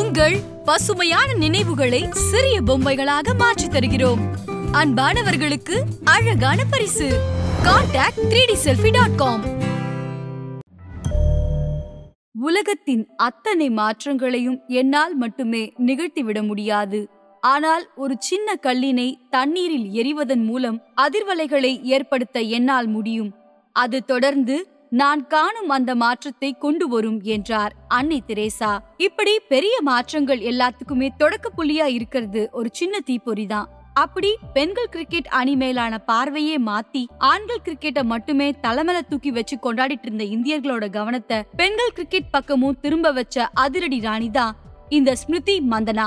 உங்கள் பசுமையான நினைவுகளை சிறிய பொம்மைகளாக மாற்றித் தருகிறோம் அன்பானவர்களுக்கு அழகான பரிசு contact three D selfie dot com உலகத்தின் அத்தனை மாற்றங்களையும் என்னால் மட்டுமே நிகழ்த்திவிட முடியாது ஆனால் ஒரு சின்ன கல்லினை தண்ணீரில் எரிவதன் மூலம் அதிர்வலைகளை ஏற்படுத்த என்னால் முடியும் அது தொடர்ந்து நான் காணும் அந்த மாற்றத்தை கொண்டு வரும் என்றார் அன்னை தெரேசா இப்படி பெரிய மாற்றங்கள் எல்லாத்துக்குமே தொடக்க புள்ளியா இருக்கிறது ஒரு சின்ன தீப்பொறி தான் அப்படி பெண்கள் கிரிக்கெட் அணி மேலான பார்வையே மாத்தி ஆண்கள் கிரிக்கெட்டை மட்டுமே தலைமையில தூக்கி வச்சு கொண்டாடிட்டு இருந்த இந்தியர்களோட கவனத்தை பெண்கள் கிரிக்கெட் பக்கமும் திரும்ப வச்ச அதிரடி ராணி தான் இந்த ஸ்மிருதி மந்தனா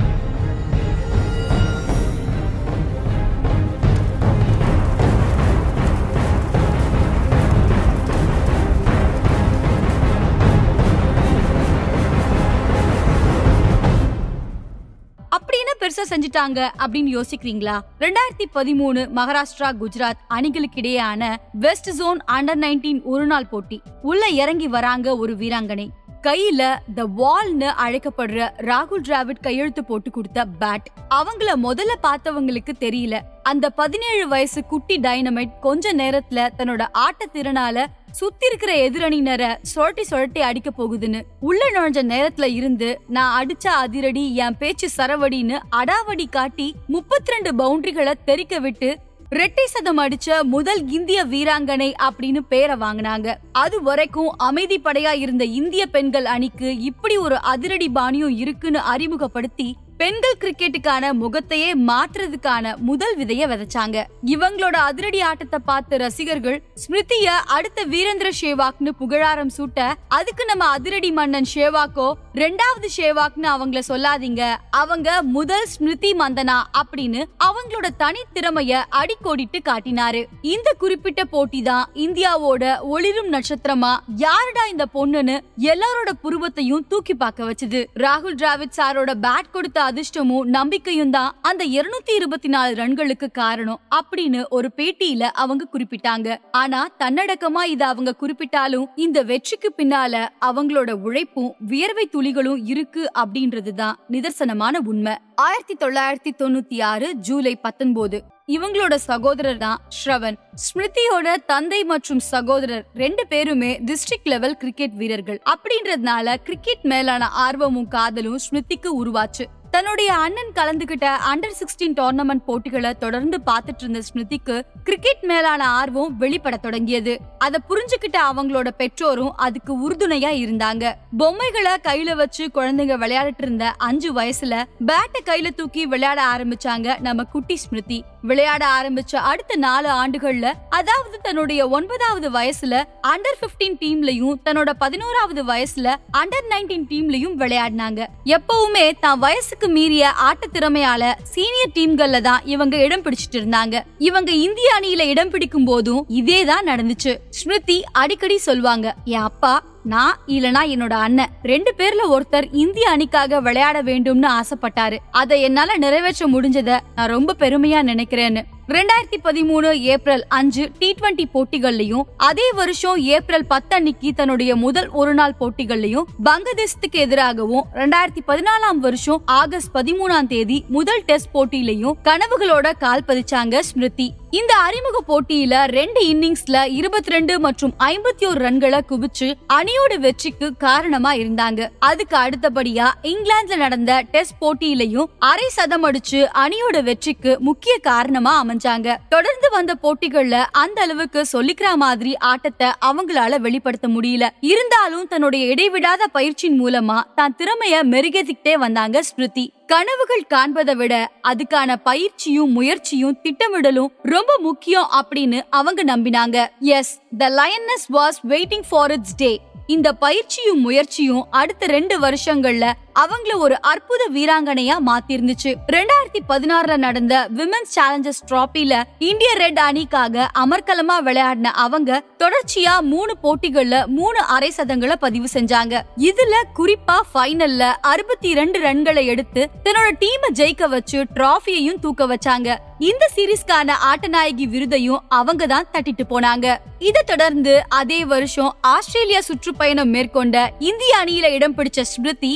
அப்படி என்ன பெருசா செஞ்சுட்டாங்க அப்படின்னு யோசிக்கிறீங்களா ரெண்டாயிரத்தி பதிமூணு மகாராஷ்டிரா குஜராத் அணிகளுக்கு இடையேயான வெஸ்ட் ஜோன் அண்டர் நைன்டீன் ஒரு நாள் போட்டி உள்ள இறங்கி வராங்க ஒரு வீராங்கனை கையில த வால்னு அழைக்கப்படுற ராகுல் டிராவிட் கையெழுத்து போட்டு கொடுத்த பேட் அவங்கள முதல்ல பார்த்தவங்களுக்கு தெரியல அந்த பதினேழு வயசு குட்டி டைனமைட் கொஞ்ச நேரத்துல தன்னோட ஆட்ட திறனால சுத்தி இருக்கிற எதிரணியினரை சுழட்டி சுழட்டி அடிக்க போகுதுன்னு உள்ள நுழைஞ்ச நேரத்துல இருந்து நான் அடிச்ச அதிரடி என் பேச்சு சரவடின்னு அடாவடி காட்டி முப்பத்தி ரெண்டு பவுண்டரிகளை தெறிக்க விட்டு ரெட்டை சதம் அடிச்ச முதல் இந்திய வீராங்கனை அப்படின்னு பேரை வாங்கினாங்க அது வரைக்கும் அமைதி படையா இருந்த இந்திய பெண்கள் அணிக்கு இப்படி ஒரு அதிரடி பாணியும் இருக்குன்னு அறிமுகப்படுத்தி பெண்கள் கிரிக்கெட்டுக்கான முகத்தையே மாற்றுறதுக்கான முதல் விதைய விதைச்சாங்க இவங்களோட அதிரடி ஆட்டத்தை பார்த்த ரசிகர்கள் ஸ்மிருதிய அடுத்த வீரேந்திர ஷேவாக்னு புகழாரம் சூட்ட அதுக்கு நம்ம அதிரடி மன்னன் ஷேவாக்கோ ரெண்டாவது ஷேவாக்னு அவங்கள சொல்லாதீங்க அவங்க முதல் ஸ்மிருதி மந்தனா அப்படின்னு அவங்களோட தனித்திறமைய அடிக்கோடிட்டு காட்டினாரு இந்த குறிப்பிட்ட போட்டி தான் இந்தியாவோட ஒளிரும் நட்சத்திரமா யாருடா இந்த பொண்ணுன்னு எல்லாரோட புருவத்தையும் தூக்கி பார்க்க வச்சது ராகுல் டிராவிட் சாரோட பேட் கொடுத்த அதிர்ஷ்டமும் நம்பிக்கையும் தான் அந்த இருநூத்தி இருபத்தி நாலு ரன்களுக்கு காரணம் அப்படின்னு ஒரு பேட்டியில அவங்க குறிப்பிட்டாங்க ஆனா தன்னடக்கமா இத அவங்க குறிப்பிட்டாலும் இந்த வெற்றிக்கு பின்னால அவங்களோட உழைப்பும் வியர்வை துளிகளும் இருக்கு அப்படின்றதுதான் நிதர்சனமான உண்மை ஆயிரத்தி தொள்ளாயிரத்தி தொண்ணூத்தி ஆறு ஜூலை பத்தொன்பது இவங்களோட சகோதரர் தான் ஸ்ரவன் ஸ்மிருதியோட தந்தை மற்றும் சகோதரர் ரெண்டு பேருமே டிஸ்ட்ரிக்ட் லெவல் கிரிக்கெட் வீரர்கள் அப்படின்றதுனால கிரிக்கெட் மேலான ஆர்வமும் காதலும் ஸ்மிருதிக்கு உருவாச்சு தன்னுடைய அண்ணன் கலந்துகிட்ட அண்டர் சிக்ஸ்டீன் டோர்னமெண்ட் போட்டிகளை தொடர்ந்து பார்த்துட்டு இருந்த ஸ்மிருதிக்கு கிரிக்கெட் மேலான ஆர்வம் வெளிப்பட தொடங்கியது அதை புரிஞ்சுக்கிட்ட அவங்களோட பெற்றோரும் அதுக்கு உறுதுணையா இருந்தாங்க பொம்மைகளை கையில வச்சு குழந்தைங்க விளையாடிட்டு இருந்த அஞ்சு வயசுல பேட்டை கையில தூக்கி விளையாட ஆரம்பிச்சாங்க நம்ம குட்டி ஸ்மிருதி விளையாட ஆரம்பிச்ச அடுத்த நாலு ஆண்டுகள்ல அதாவது தன்னுடைய ஒன்பதாவது வயசுல அண்டர் 15 டீம்லயும் தன்னோட பதினோராவது வயசுல அண்டர் 19 டீம்லயும் விளையாடினாங்க எப்பவுமே தான் வயசுக்கு மீறிய ஆட்ட திறமையால சீனியர் டீம்கள்ல தான் இவங்க இடம் பிடிச்சிட்டு இருந்தாங்க இவங்க இந்திய அணியில இடம் பிடிக்கும் போதும் இதே தான் நடந்துச்சு ஸ்மிருதி அடிக்கடி சொல்வாங்க என் அப்பா நான் இல்லனா என்னோட அண்ணன் ரெண்டு பேர்ல ஒருத்தர் இந்திய அணிக்காக விளையாட வேண்டும்னு ஆசைப்பட்டாரு அதை என்னால நிறைவேற்ற முடிஞ்சத நான் ரொம்ப பெருமையா நினைக்கிறேன்னு ரெண்டாயிரத்தி பதிமூணு ஏப்ரல் அஞ்சு டி டுவெண்டி போட்டிகள்லயும் அதே வருஷம் ஏப்ரல் பத்து அன்னைக்கு தன்னுடைய முதல் ஒரு நாள் போட்டிகள்லயும் பங்களாதேசத்துக்கு எதிராகவும் ரெண்டாயிரத்தி பதினாலாம் வருஷம் ஆகஸ்ட் பதிமூணாம் தேதி முதல் டெஸ்ட் போட்டியிலையும் கனவுகளோட கால் பதிச்சாங்க ஸ்மிருதி இந்த அறிமுக போட்டியில ரெண்டு இன்னிங்ஸ்ல இருபத்தி ரெண்டு மற்றும் ஐம்பத்தி ஒரு ரன்களை குவிச்சு அணியோட வெற்றிக்கு காரணமா இருந்தாங்க அதுக்கு அடுத்தபடியா இங்கிலாந்துல நடந்த டெஸ்ட் போட்டியிலையும் அரை சதம் அடிச்சு அணியோட வெற்றிக்கு முக்கிய காரணமா அமைஞ்சாங்க தொடர்ந்து வந்த போட்டிகள்ல அந்த அளவுக்கு சொல்லிக்கிற மாதிரி ஆட்டத்தை அவங்களால வெளிப்படுத்த முடியல இருந்தாலும் தன்னுடைய இடைவிடாத பயிற்சியின் மூலமா தான் திறமைய மெருகேத்திக்கிட்டே வந்தாங்க ஸ்மிருதி கனவுகள் காண்பதை விட அதுக்கான பயிற்சியும் முயற்சியும் திட்டமிடலும் ரொம்ப முக்கியம் அப்படின்னு அவங்க நம்பினாங்க yes the lioness was waiting for its day இந்த பயிற்சியும் முயற்சியும் அடுத்த ரெண்டு வருஷங்கள்ல அவங்கள ஒரு அற்புத வீராங்கனையா மாத்திருந்துச்சு ரெண்டாயிரத்தி பதினாறுல நடந்த விமென்ஸ் சேலஞ்சர்ஸ் டிராபில இந்திய ரெட் அணிக்காக அமர்க்கலமா விளையாடின அவங்க தொடர்ச்சியா மூணு போட்டிகள்ல மூணு அரை சதங்களை பதிவு செஞ்சாங்க இதுல குறிப்பா ஃபைனல்ல அறுபத்தி இரண்டு ரன்களை எடுத்து தன்னோட டீமை ஜெயிக்க வச்சு டிராஃபியையும் தூக்க வச்சாங்க இந்த சீரீஸ்க்கான ஆட்டநாயகி விருதையும் அவங்க தான் தட்டிட்டு போனாங்க இதை தொடர்ந்து அதே வருஷம் ஆஸ்திரேலியா சுற்றுப்பயணம் மேற்கொண்ட இந்திய அணியில இடம் பிடிச்ச ஸ்மிருதி அங்க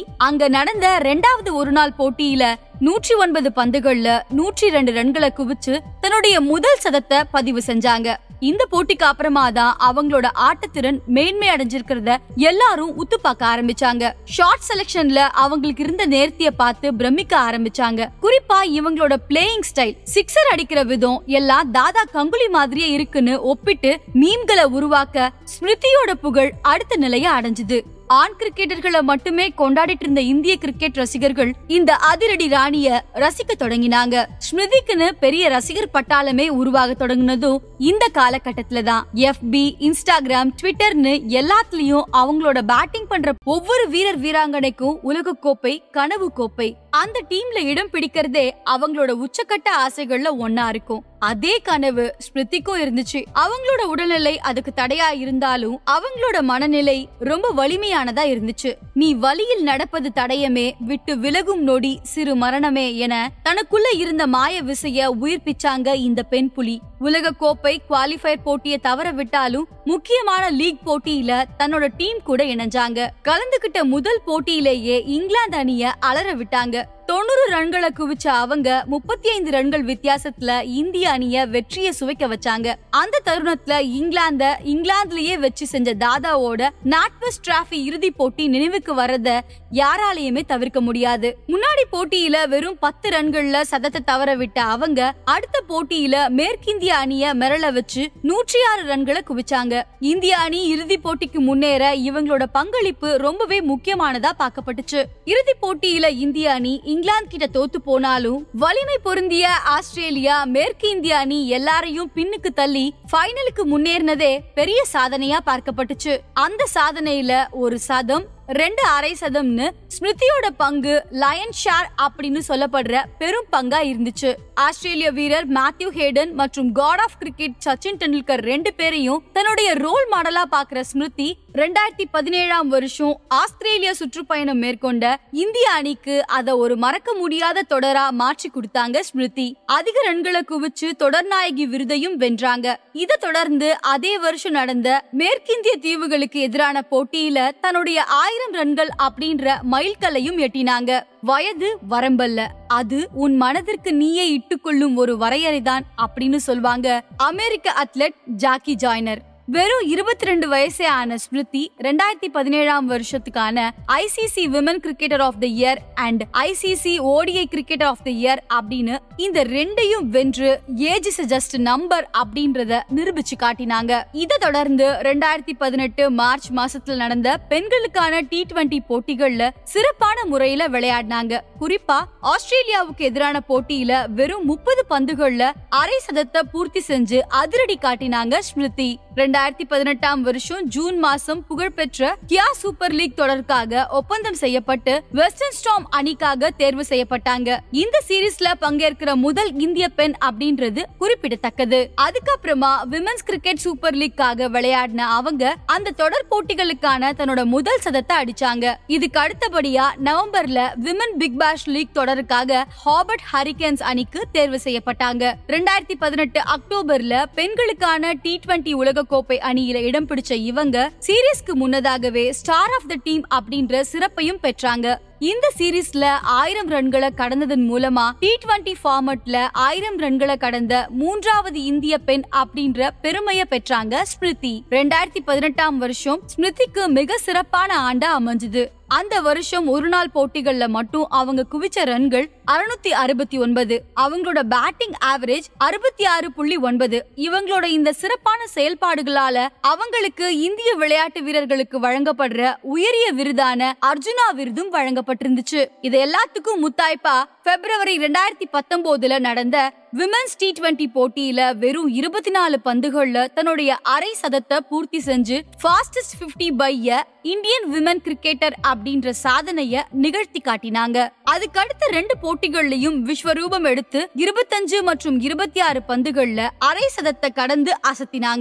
நடந்த ரெண்டாவது ஒருநாள் போட்டியில நூற்றி ஒன்பது பந்துகள்ல நூற்றி ரெண்டு ரன்களை குவிச்சு தன்னுடைய முதல் சதத்தை பதிவு செஞ்சாங்க இந்த போட்டிக்கு அப்புறமா தான் அவங்களோட ஆட்டத்திறன் மேன்மை அடைஞ்சிருக்கிறத எல்லாரும் உத்து பார்க்க ஆரம்பிச்சாங்க ஷார்ட் செலெக்ஷன்ல அவங்களுக்கு இருந்த நேர்த்திய பார்த்து பிரமிக்க ஆரம்பிச்சாங்க குறிப்பா இவங்களோட பிளேயிங் ஸ்டைல் சிக்ஸர் அடிக்கிற விதம் எல்லாம் தாதா கங்குலி மாதிரியே இருக்குன்னு ஒப்பிட்டு மீம்களை உருவாக்க ஸ்மிருதியோட புகழ் அடுத்த நிலைய அடைஞ்சது ஆண் கிரிக்கெட்டர்களை மட்டுமே கொண்டாடிட்டு இருந்த இந்திய கிரிக்கெட் ரசிகர்கள் இந்த அதிரடி ராணிய ரசிக்க தொடங்கினாங்க ஸ்மிருதிக்குன்னு பெரிய ரசிகர் பட்டாளமே உருவாக தொடங்கினதும் இந்த காலகட்டத்துல தான் எஃபி இன்ஸ்டாகிராம் ட்விட்டர்னு எல்லாத்துலயும் அவங்களோட பேட்டிங் பண்ற ஒவ்வொரு வீரர் வீராங்கனைக்கும் உலக கோப்பை கனவு கோப்பை அந்த டீம்ல இடம் பிடிக்கிறதே அவங்களோட உச்சக்கட்ட ஆசைகள்ல ஒன்னா இருக்கும் அதே கனவு ஸ்மிருதிக்கும் இருந்துச்சு அவங்களோட உடல்நிலை அதுக்கு தடையா இருந்தாலும் அவங்களோட மனநிலை ரொம்ப வலிமையானதா இருந்துச்சு நீ வழியில் நடப்பது தடயமே விட்டு விலகும் நொடி சிறு மரணமே என தனக்குள்ள இருந்த மாய விசைய உயிர்ப்பிச்சாங்க இந்த பெண் புலி உலக கோப்பை குவாலிஃபயர் போட்டியை தவற விட்டாலும் முக்கியமான லீக் போட்டியில தன்னோட டீம் கூட இணைஞ்சாங்க கலந்துகிட்ட முதல் போட்டியிலேயே இங்கிலாந்து அணிய அலற விட்டாங்க தொண்ணூறு ரன்களை குவிச்ச அவங்க முப்பத்தி ஐந்து ரன்கள் வித்தியாசத்துல இந்திய அணிய வெற்றியை சுவைக்க வச்சாங்க அந்த தருணத்துல இங்கிலாந்த இங்கிலாந்துலயே வச்சு செஞ்ச தாதாவோட நாட்வெஸ்ட் டிராஃபி இறுதி போட்டி நினைவுக்கு வர்றத யாராலையுமே தவிர்க்க முடியாது முன்னாடி போட்டியில வெறும் பத்து ரன்கள்ல சதத்தை தவற விட்ட அவங்க அடுத்த போட்டியில மேற்கிந்திய அணிய மிரள வச்சு நூற்றி ஆறு ரன்களை குவிச்சாங்க இந்திய அணி இறுதி போட்டிக்கு முன்னேற இவங்களோட பங்களிப்பு ரொம்பவே முக்கியமானதா பார்க்கப்பட்டுச்சு இறுதி போட்டியில இந்திய அணி இங்கிலாந்து கிட்ட தோத்து போனாலும் வலிமை பொருந்திய ஆஸ்திரேலியா மேற்கு இந்திய அணி எல்லாரையும் பின்னுக்கு தள்ளி ஃபைனலுக்கு முன்னேறினதே பெரிய சாதனையா பார்க்கப்பட்டுச்சு அந்த சாதனையில ஒரு சதம் ரெண்டு அரை சதம்னு ஸ்மிருதியோட பங்கு லயன் ஷார் அப்படின்னு சொல்லப்படுற பெரும் பங்கா இருந்துச்சு ஆஸ்திரேலிய வீரர் மேத்யூ ஹேடன் மற்றும் god of cricket Sachin Tendulkar ரெண்டு பேரையும் தன்னுடைய ரோல் மாடலா பாக்குற ஸ்மிருதி ரெண்டாயிரத்தி பதினேழாம் வருஷம் ஆஸ்திரேலியா சுற்றுப்பயணம் மேற்கொண்ட இந்திய அணிக்கு அத ஒரு மறக்க முடியாத தொடரா மாற்றி கொடுத்தாங்க ஸ்மிருதி அதிக ரன்களை குவிச்சு தொடர்நாயகி விருதையும் வென்றாங்க இதை தொடர்ந்து அதே வருஷம் நடந்த மேற்கிந்திய தீவுகளுக்கு எதிரான போட்டியில தன்னுடைய ஆயிரம் ரன்கள் அப்படின்ற மைல்கல்லையும் எட்டினாங்க வயது வரம்பல்ல அது உன் மனதிற்கு நீயே இட்டுக்கொள்ளும் ஒரு வரையறைதான் அப்படின்னு சொல்வாங்க அமெரிக்க அத்லெட் ஜாக்கி ஜாய்னர் வெறும் இருபத்தி ரெண்டு வயசே ஆன ஸ்மிருதி ரெண்டாயிரத்தி பதினேழாம் வருஷத்துக்கான ICC women cricketer of the year and ICC ODI cricketer of the year அப்படின்னு இந்த ரெண்டையும் வென்று ஏஜ் இஸ் ஜஸ்ட் நம்பர் அப்படின்றத நிரூபிச்சு காட்டினாங்க இதை தொடர்ந்து ரெண்டாயிரத்தி பதினெட்டு மார்ச் மாசத்துல நடந்த பெண்களுக்கான டி டுவெண்டி போட்டிகள்ல சிறப்பான முறையில விளையாடினாங்க குறிப்பா ஆஸ்திரேலியாவுக்கு எதிரான போட்டியில வெறும் முப்பது பந்துகள்ல அரை சதத்தை பூர்த்தி செஞ்சு அதிரடி காட்டினாங்க ஸ்மிருதி ரெண்டாயிரத்தி பதினெட்டாம் வருஷம் ஜூன் மாசம் புகழ்பெற்ற கியா சூப்பர் லீக் தொடருக்காக ஒப்பந்தம் செய்யப்பட்டு வெஸ்டர்ன் ஸ்டாம் அணிக்காக தேர்வு செய்யப்பட்டாங்க இந்த சீரீஸ்ல பங்கேற்கிற முதல் இந்திய பெண் அப்படின்றது குறிப்பிடத்தக்கது அதுக்கப்புறமா விமென்ஸ் கிரிக்கெட் சூப்பர் லீக்காக விளையாடின அவங்க அந்த தொடர் போட்டிகளுக்கான தன்னோட முதல் சதத்தை அடிச்சாங்க இதுக்கு அடுத்தபடியா நவம்பர்ல விமன் பிக் பேஷ் லீக் தொடருக்காக ஹாபர்ட் ஹரிகேன்ஸ் அணிக்கு தேர்வு செய்யப்பட்டாங்க ரெண்டாயிரத்தி பதினெட்டு அக்டோபர்ல பெண்களுக்கான டி டுவெண்டி உலக கோப்பை அணியில இடம் பிடிச்ச இவங்க சீரீஸ்க்கு முன்னதாகவே ஸ்டார் ஆஃப் த டீம் அப்படின்ற சிறப்பையும் பெற்றாங்க இந்த சீரீஸ்ல ஆயிரம் ரன்களை கடந்ததன் மூலமா டி டுவெண்டி ஃபார்மட்ல ஆயிரம் ரன்களை கடந்த மூன்றாவது இந்திய பெண் அப்படின்ற பெருமையை பெற்றாங்க ஸ்மிருதி ரெண்டாயிரத்தி பதினெட்டாம் வருஷம் ஸ்மிருதிக்கு மிக சிறப்பான ஆண்டா அமைஞ்சது அந்த வருஷம் ஒரு நாள் போட்டிகள்ல மட்டும் அவங்க குவிச்ச ரன்கள் அறுநூத்தி அறுபத்தி ஒன்பது அவங்களோட பேட்டிங் ஆவரேஜ் அறுபத்தி ஆறு புள்ளி ஒன்பது இவங்களோட இந்த சிறப்பான செயல்பாடுகளால அவங்களுக்கு இந்திய விளையாட்டு வீரர்களுக்கு வழங்கப்படுற உயரிய விருதான அர்ஜுனா விருதும் வழங்கப்பட்டிருந்துச்சு இது எல்லாத்துக்கும் முத்தாய்ப்பா பிப்ரவரி ரெண்டாயிரத்தி பத்தொன்பதுல நடந்த விமென்ஸ் டி டுவெண்டி போட்டியில வெறும் இருபத்தி நாலு பந்துகள்ல தன்னுடைய அரை சதத்தை பூர்த்தி செஞ்சு fastest fifty by a Indian women cricketer அப்படின்ற சாதனைய நிகழ்த்தி காட்டினாங்க அதுக்கு அடுத்த ரெண்டு போட்டிகள்லயும் விஸ்வரூபம் எடுத்து இருபத்தஞ்சு மற்றும் இருபத்தி ஆறு பந்துகள்ல அரை சதத்தை கடந்து அசத்தினாங்க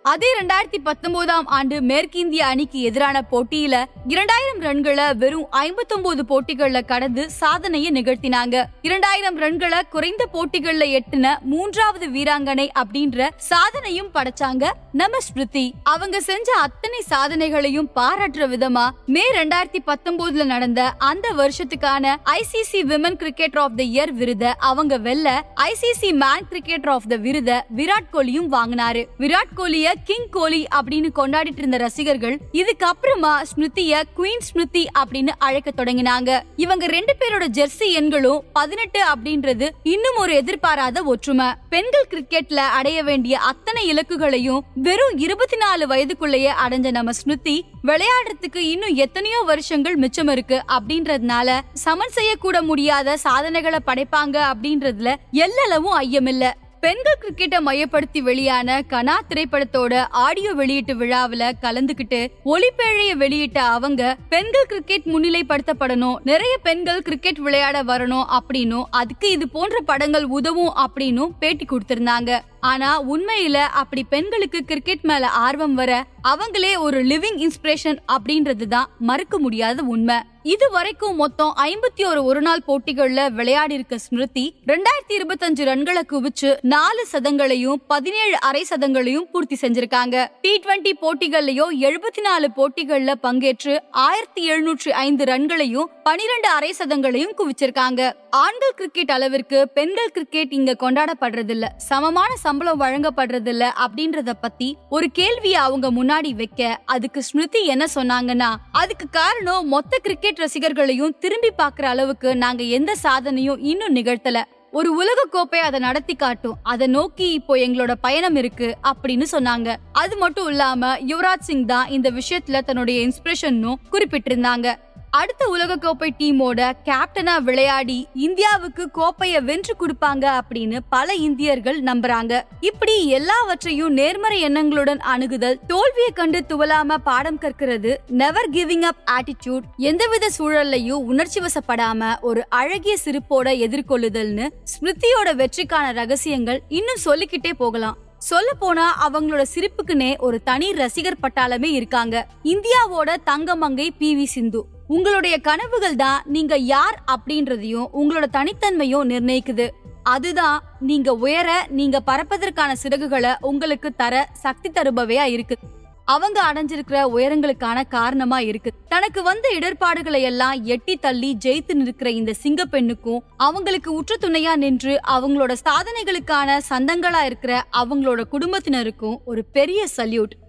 அதே ரெண்டாயிரத்தி பத்தொன்பதாம் ஆண்டு மேற்கிந்திய அணிக்கு எதிரான போட்டியில இரண்டாயிரம் ரன்களை வெறும் ஐம்பத்தொன்பது போட்டிகள்ல கடந்து சாதனையை நிகழ்த்தினாங்க இரண்டாயிரம் ரன்களை குறைந்த போட்டிகள்ல எட்டுன மூன்றாவது வீராங்கனை அப்படின்ற சாதனையும் படைச்சாங்க நம்ம ஸ்மிருதி அவங்க செஞ்ச அத்தனை சாதனைகளையும் பாராட்டுற விதமா மே ரெண்டாயிரத்தி பத்தொன்பதுல நடந்த அந்த வருஷத்துக்கான ICC women cricketer of the year விருத அவங்க வெல்ல ICC man cricketer of the விருத விராட் கோலியும் வாங்கினாரு விராட் கோலிய கிங் கோலி அப்படின்னு கொண்டாடிட்டு இருந்த ரசிகர்கள் இதுக்கப்புறமா ஸ்மிருதிய குயின் ஸ்மிருதி அப்படின்னு அழைக்க தொடங்கினாங்க இவங்க ரெண்டு பேரோட ஜெர்சி எண்களும் பதினெட்டு அப்படின்றது இன்னும் ஒரு எதிர்பாராத ஒற்றுமை பெண்கள் கிரிக்கெட்ல அடைய வேண்டிய அத்தனை இலக்குகளையும் வெறும் இருபத்தி நாலு வயதுக்குள்ளேயே அடைஞ்ச நம்ம ஸ்மிருதி விளையாடுறதுக்கு இன்னும் எத்தனையோ வருஷங்கள் மிச்சம் இருக்கு அப்படின்றதுனால சமன் செய்யக்கூட முடியாத சாதனைகளை படைப்பாங்க அப்படின்றதுல எல்லளவும் ஐயமில்ல பெண்கள் கிரிக்கெட்டை மையப்படுத்தி வெளியான கனா திரைப்படத்தோட ஆடியோ வெளியீட்டு விழாவுல கலந்துகிட்டு ஒளிப்பேழைய வெளியிட்ட அவங்க பெண்கள் கிரிக்கெட் முன்னிலைப்படுத்தப்படணும் நிறைய பெண்கள் கிரிக்கெட் விளையாட வரணும் அப்படின்னும் அதுக்கு இது போன்ற படங்கள் உதவும் அப்படின்னும் பேட்டி கொடுத்திருந்தாங்க ஆனா உண்மையில அப்படி பெண்களுக்கு கிரிக்கெட் மேல ஆர்வம் வர அவங்களே ஒரு லிவிங் இன்ஸ்பிரேஷன் அப்படின்றது தான் மறுக்க முடியாத உண்மை இது வரைக்கும் மொத்தம் ஐம்பத்தி ஒரு ஒரு நாள் போட்டிகள்ல விளையாடி இருக்க ஸ்மிருதி ரெண்டாயிரத்தி இருபத்தஞ்சு ரன்களை குவிச்சு நாலு சதங்களையும் பதினேழு அரை சதங்களையும் பூர்த்தி செஞ்சிருக்காங்க டி டுவெண்டி போட்டிகள்லயும் எழுபத்தி நாலு போட்டிகள்ல பங்கேற்று ஆயிரத்தி எழுநூற்றி ஐந்து ரன்களையும் பனிரெண்டு அரை சதங்களையும் குவிச்சிருக்காங்க ஆண்கள் கிரிக்கெட் அளவிற்கு பெண்கள் கிரிக்கெட் இங்க கொண்டாடப்படுறதில்ல சமமான சம்பளம் வழங்கப்படுறதில்ல அப்படின்றத பத்தி ஒரு கேள்வியை அவங்க முன்னாடி வைக்க அதுக்கு ஸ்மிருதி என்ன சொன்னாங்கன்னா அதுக்கு காரணம் மொத்த கிரிக்கெட் ரசிகர்களையும் திரும்பி பார்க்குற அளவுக்கு நாங்க எந்த சாதனையும் இன்னும் நிகழ்த்தல ஒரு உலக கோப்பை அதை நடத்தி காட்டும் அதை நோக்கி இப்போ எங்களோட பயணம் இருக்கு அப்படின்னு சொன்னாங்க அது மட்டும் இல்லாம யுவராஜ் சிங் தான் இந்த விஷயத்துல தன்னுடைய இன்ஸ்பிரேஷனும் குறிப்பிட்டிருந்தாங்க அடுத்த உலக கோப்பை டீமோட கேப்டனா விளையாடி இந்தியாவுக்கு கோப்பைய வென்று கொடுப்பாங்க அப்படின்னு பல இந்தியர்கள் நம்புறாங்க இப்படி எல்லாவற்றையும் நேர்மறை எண்ணங்களுடன் அணுகுதல் தோல்வியை கண்டு துவலாம பாடம் கற்கிறது நெவர் கிவிங் அப் ஆட்டிடியூட் எந்தவித சூழல்லையும் உணர்ச்சி வசப்படாம ஒரு அழகிய சிரிப்போட எதிர்கொள்ளுதல்னு ஸ்மிருதியோட வெற்றிக்கான ரகசியங்கள் இன்னும் சொல்லிக்கிட்டே போகலாம் சொல்ல போனா அவங்களோட சிரிப்புக்குனே ஒரு தனி ரசிகர் பட்டாளமே இருக்காங்க இந்தியாவோட தங்கமங்கை பி வி சிந்து உங்களுடைய கனவுகள் தான் நீங்க யார் அப்படின்றதையும் உங்களோட தனித்தன்மையும் நிர்ணயிக்குது அதுதான் நீங்க உயர நீங்க பறப்பதற்கான சிறகுகளை உங்களுக்கு தர சக்தி தருபவையா இருக்கு அவங்க அடைஞ்சிருக்கிற உயரங்களுக்கான காரணமா இருக்கு தனக்கு வந்த இடர்பாடுகளை எல்லாம் எட்டி தள்ளி ஜெயித்து நிற்கிற இந்த சிங்க பெண்ணுக்கும் அவங்களுக்கு உற்ற துணையா நின்று அவங்களோட சாதனைகளுக்கான சந்தங்களா இருக்கிற அவங்களோட குடும்பத்தினருக்கும் ஒரு பெரிய சல்யூட்